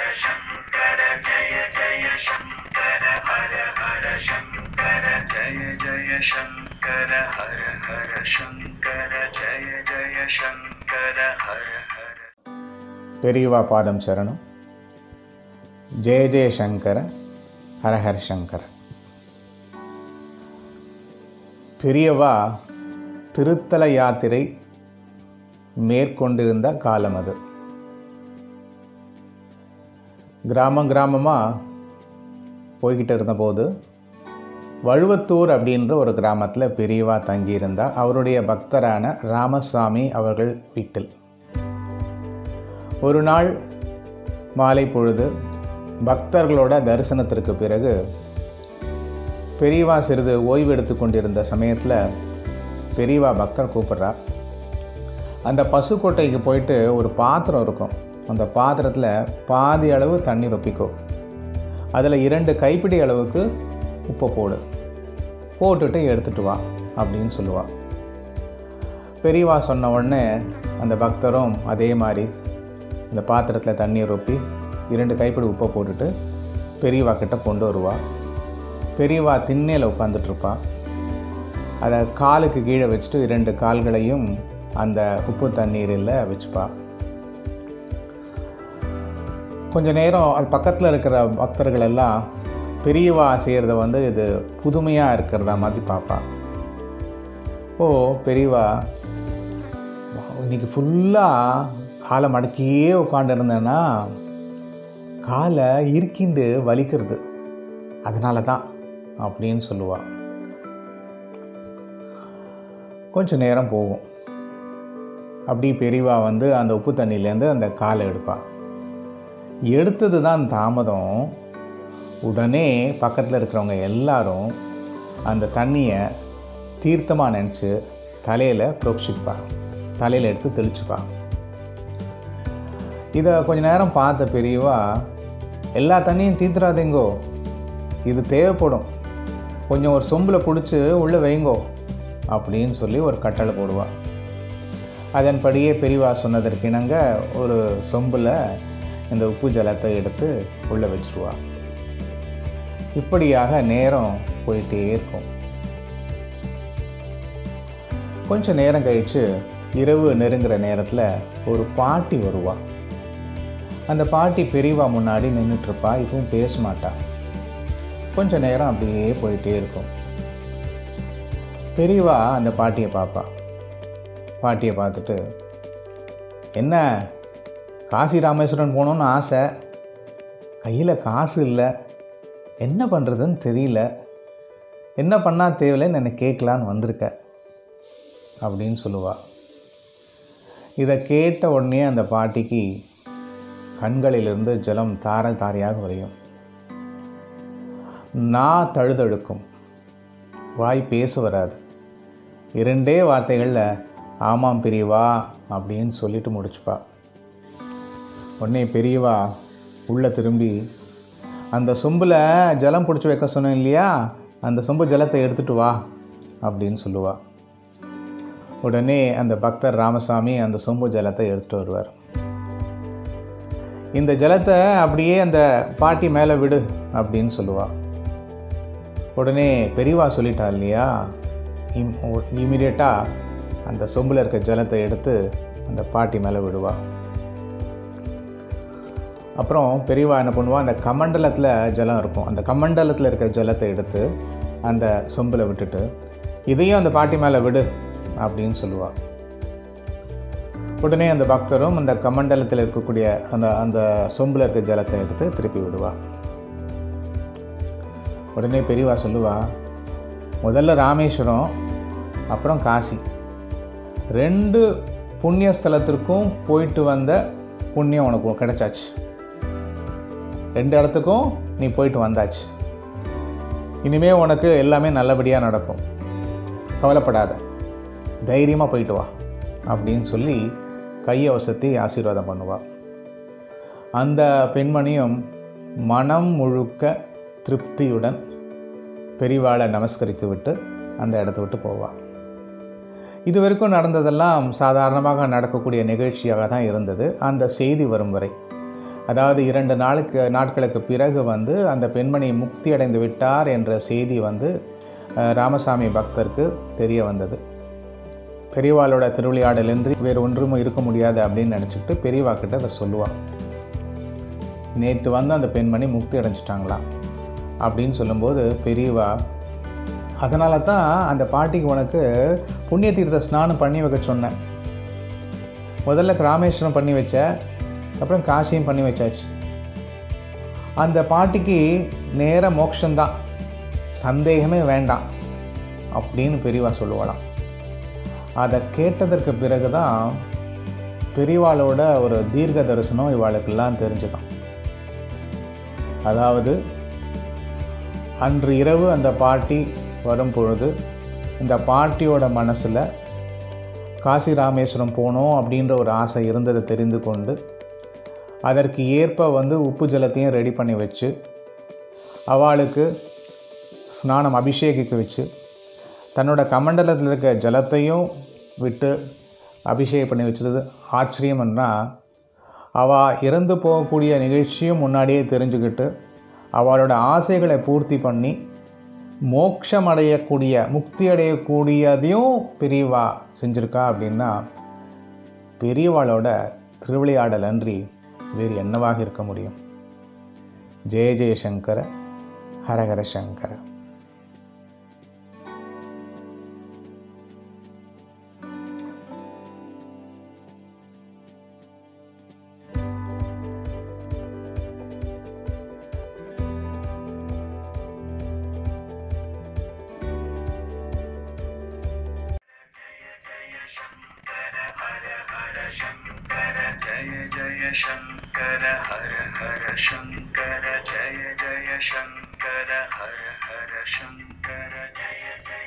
शङ्कर जय जय शङ्कर हर हर शङ्कर जय जय शङ्कर हर हर शङ्कर जय जय शङ्कर हर हर பெரியவா பாதம் சரணம் ஜெய ஜெய சங்கர ஹரஹர சங்கர பெரியவா திருத்தல யாத்திரை மேற்கொண்டிருந்த காலம் அது கிராமம் கிராமமாக போய்கிட்டு இருந்தபோது வழுவத்தூர் அப்படின்ற ஒரு கிராமத்தில் பெரியவா தங்கியிருந்தார் அவருடைய பக்தரான ராமசாமி அவர்கள் வீட்டில் ஒரு நாள் மாலை பொழுது பக்தர்களோட தரிசனத்திற்கு பிறகு பெரியவா சிறிது ஓய்வு எடுத்து கொண்டிருந்த சமயத்தில் பெரியவா பக்தர் கூப்பிட்றா அந்த பசுக்கொட்டைக்கு போயிட்டு ஒரு பாத்திரம் இருக்கும் அந்த பாத்திரத்தில் பாதி அளவு தண்ணி ரொப்பிக்கோ அதில் இரண்டு கைப்பிடி அளவுக்கு உப்பை போடு போட்டுட்டு எடுத்துட்டு வா அப்படின்னு சொல்லுவாள் பெரியவா சொன்ன உடனே அந்த பக்தரும் அதே மாதிரி இந்த பாத்திரத்தில் தண்ணியை ரொப்பி இரண்டு கைப்பிடி உப்பை போட்டுட்டு பெரியவா கிட்ட கொண்டு வருவா பெரியவா திண்ணையில் உட்காந்துட்ருப்பா அதை காலுக்கு கீழே வச்சுட்டு இரண்டு கால்களையும் அந்த உப்பு தண்ணீரில் வச்சுப்பா கொஞ்ச நேரம் அது பக்கத்தில் இருக்கிற பக்தர்கள் எல்லாம் பெரியவா செய்கிறத வந்து இது புதுமையாக இருக்கிறதா மாதிரி பார்ப்பா ஓ பெரியவா இன்னைக்கு ஃபுல்லாக காலை மடக்கியே உட்காண்டிருந்தேன்னா காலை இருக்கிண்டு வலிக்கிறது அதனால தான் அப்படின்னு சொல்லுவாள் கொஞ்சம் நேரம் போகும் அப்படி பெரியவா வந்து அந்த உப்பு தண்ணியிலேருந்து அந்த காலை எடுப்பாள் எடுத்தது தான் தாமதம் உடனே பக்கத்தில் இருக்கிறவங்க எல்லாரும் அந்த தண்ணியை தீர்த்தமாக நினச்சி தலையில் புரோக்ஷிப்பா தலையில் எடுத்து தெளிச்சுப்பா இதை கொஞ்ச நேரம் பார்த்த பெரியவா எல்லா தண்ணியும் தீர்த்துறாதீங்கோ இது தேவைப்படும் கொஞ்சம் ஒரு சொம்பில் பிடிச்சி உள்ளே வைங்கோ அப்படின்னு சொல்லி ஒரு கட்டளை போடுவாள் அதன்படியே பெரியவா சொன்னதற்கு இணங்க ஒரு சொம்பில் இந்த உப்பு ஜலத்தை எடுத்து உள்ளே வச்சுருவா இப்படியாக நேரம் போயிட்டே இருக்கும் கொஞ்சம் நேரம் கழித்து இரவு நெருங்குற நேரத்தில் ஒரு பாட்டி வருவா அந்த பாட்டி பெரியவா முன்னாடி நின்றுட்டுருப்பா இப்பவும் பேச மாட்டா கொஞ்ச நேரம் அப்படியே போயிட்டே இருக்கும் பெரியவா அந்த பாட்டியை பார்ப்பா பாட்டியை பார்த்துட்டு என்ன காசி ராமேஸ்வரன் போகணுன்னு ஆசை கையில் காசு இல்லை என்ன பண்ணுறதுன்னு தெரியல என்ன பண்ணால் தேவையில்லைன்னு என்னை கேட்கலான்னு வந்திருக்க அப்படின்னு சொல்லுவாள் இதை கேட்ட உடனே அந்த பாட்டிக்கு கண்களிலிருந்து ஜலம் தார தாரையாக வரையும் நான் தழுதழுக்கும் வாய் பேச வராது இரண்டே வார்த்தைகளில் ஆமாம் பெரியவா அப்படின்னு சொல்லிட்டு முடிச்சுப்பா உடனே பெரியவா உள்ளே திரும்பி அந்த சொம்பில் ஜலம் பிடிச்சி வைக்க சொன்னேன் இல்லையா அந்த சொம்பு ஜலத்தை எடுத்துகிட்டு வா அப்படின்னு சொல்லுவா உடனே அந்த பக்தர் ராமசாமி அந்த சொம்பு ஜலத்தை எடுத்துகிட்டு வருவார் இந்த ஜலத்தை அப்படியே அந்த பாட்டி மேலே விடு அப்படின்னு சொல்லுவாள் உடனே பெரியவா சொல்லிட்டா இல்லையா இம் இமீடியட்டாக அந்த சொம்பில் இருக்க ஜலத்தை எடுத்து அந்த பாட்டி மேலே விடுவா அப்புறம் பெரியவா என்ன பண்ணுவா அந்த கமண்டலத்தில் ஜலம் இருக்கும் அந்த கமண்டலத்தில் இருக்கிற ஜலத்தை எடுத்து அந்த சொம்பில் விட்டுட்டு இதையும் அந்த பாட்டி மேலே விடு அப்படின்னு சொல்லுவாள் உடனே அந்த பக்தரும் அந்த கமண்டலத்தில் இருக்கக்கூடிய அந்த அந்த சொம்பில் இருக்க ஜலத்தை எடுத்து திருப்பி விடுவா உடனே பெரியவா சொல்லுவா முதல்ல ராமேஸ்வரம் அப்புறம் காசி ரெண்டு புண்ணிய ஸ்தலத்திற்கும் போயிட்டு வந்த புண்ணியம் உனக்கு கிடைச்சாச்சு ரெண்டு இடத்துக்கும் நீ போயிட்டு வந்தாச்சு இனிமே உனக்கு எல்லாமே நல்லபடியாக நடக்கும் கவலைப்படாத தைரியமாக போயிட்டு வா அப்படின்னு சொல்லி கையை வசத்தி ஆசீர்வாதம் பண்ணுவாள் அந்த பெண்மணியும் மனம் முழுக்க திருப்தியுடன் பெரிவாளை நமஸ்கரித்து விட்டு அந்த இடத்த விட்டு போவாள் இது வரைக்கும் நடந்ததெல்லாம் சாதாரணமாக நடக்கக்கூடிய நிகழ்ச்சியாக தான் இருந்தது அந்த செய்தி வரும் வரை அதாவது இரண்டு நாளுக்கு நாட்களுக்கு பிறகு வந்து அந்த பெண்மணி முக்தி அடைந்து விட்டார் என்ற செய்தி வந்து அஹ், ராமசாமி பக்தருக்கு தெரிய வந்தது பெரியவாளோட திருவிளையாடலின்றி வேறு ஒன்றும் இருக்க முடியாது அப்படின்னு நினச்சிக்கிட்டு பெரியவா கிட்ட அதை சொல்லுவாள் நேற்று வந்து அந்த பெண்மணி முக்தி அடைஞ்சிட்டாங்களாம் அப்படின்னு சொல்லும்போது பெரியவா அதனால தான் அந்த பாட்டிக்கு உனக்கு புண்ணிய தீர்த்த ஸ்நானம் பண்ணி வைக்க சொன்னேன் முதல்ல ராமேஸ்வரம் பண்ணி வச்ச அப்புறம் காசியும் பண்ணி வச்சாச்சு அந்த பாட்டிக்கு நேர மோட்சம்தான் சந்தேகமே வேண்டாம் அப்படின்னு பெரியவா சொல்லுவாளாம் அதை கேட்டதற்கு பிறகு தான் பெரியவாளோட ஒரு தீர்க்க தரிசனம் இவாளுக்கெல்லாம் தெரிஞ்சுதான் அதாவது அன்று இரவு அந்த பாட்டி வரும் பொழுது இந்த பாட்டியோட மனசில் காசி ராமேஸ்வரம் போகணும் அப்படின்ற ஒரு ஆசை இருந்ததை தெரிந்து கொண்டு அதற்கு ஏற்ப வந்து உப்பு ஜலத்தையும் ரெடி பண்ணி வச்சு அவளுக்கு ஸ்நானம் அபிஷேகிக்க வச்சு தன்னோட கமண்டலத்தில் இருக்க ஜலத்தையும் விட்டு அபிஷேகம் பண்ணி வச்சது ஆச்சரியம்னா அவள் இறந்து போகக்கூடிய நிகழ்ச்சியும் முன்னாடியே தெரிஞ்சுக்கிட்டு அவளோட ஆசைகளை பூர்த்தி பண்ணி மோட்சம் அடையக்கூடிய முக்தி அடையக்கூடியதையும் பெரியவா செஞ்சுருக்கா அப்படின்னா பெரியவாளோட திருவிளையாடல் அன்றி வேறு என்னவாக இருக்க முடியும் ஜெய ஜெயசங்கர ஹரஹர சங்கர जय जय शङ्कर हर हर शङ्कर जय जय शङ्कर हर हर शङ्कर जय जय